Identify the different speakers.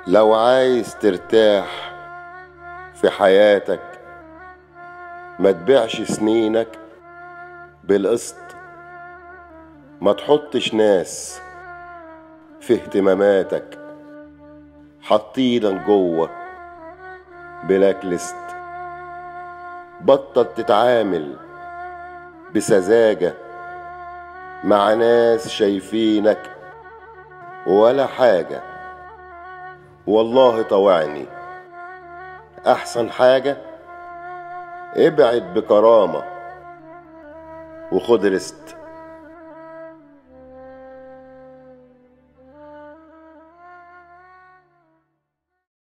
Speaker 1: لو عايز ترتاح في حياتك ما تبيعش سنينك بالقسط ما تحطش ناس في اهتماماتك حاطينك جوه بلاك ليست بطل تتعامل بسذاجة مع ناس شايفينك ولا حاجة والله طوعني أحسن حاجة ابعد بكرامة وخد رست